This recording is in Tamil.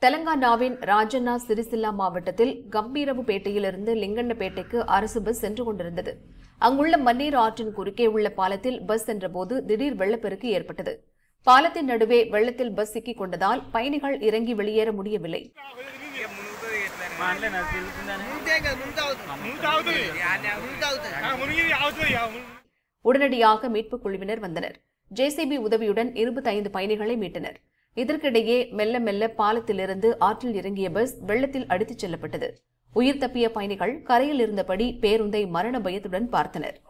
தெலங்கானாவின் ராஜண்ணா சிறிசில்லா மாவட்டத்தில் கம்பீரவுப்பேட்டையிலிருந்து லிங்கண்ணப்பேட்டைக்கு அரசு பஸ் சென்று கொண்டிருந்தது அங்குள்ள மன்னீர் ஆற்றின் குறுக்கே உள்ள பாலத்தில் பஸ் சென்றபோது திடீர் வெள்ளப்பெருக்கு ஏற்பட்டது பாலத்தின் நடுவே வெள்ளத்தில் பஸ் சிக்கிக் கொண்டதால் பயணிகள் இறங்கி வெளியேற முடியவில்லை உடனடியாக மீட்புக் குழுவினர் வந்தனர் ஜேசிபி உதவியுடன் இருபத்தைந்து பயணிகளை மீட்டனர் இதற்கிடையே மெல்ல மெல்ல பாலத்திலிருந்து ஆற்றில் இறங்கிய பஸ் வெள்ளத்தில் அடித்துச் செல்லப்பட்டது உயிர் தப்பிய பயணிகள் கரையில் இருந்தபடி பேருந்தை மரண பயத்துடன் பார்த்தனர்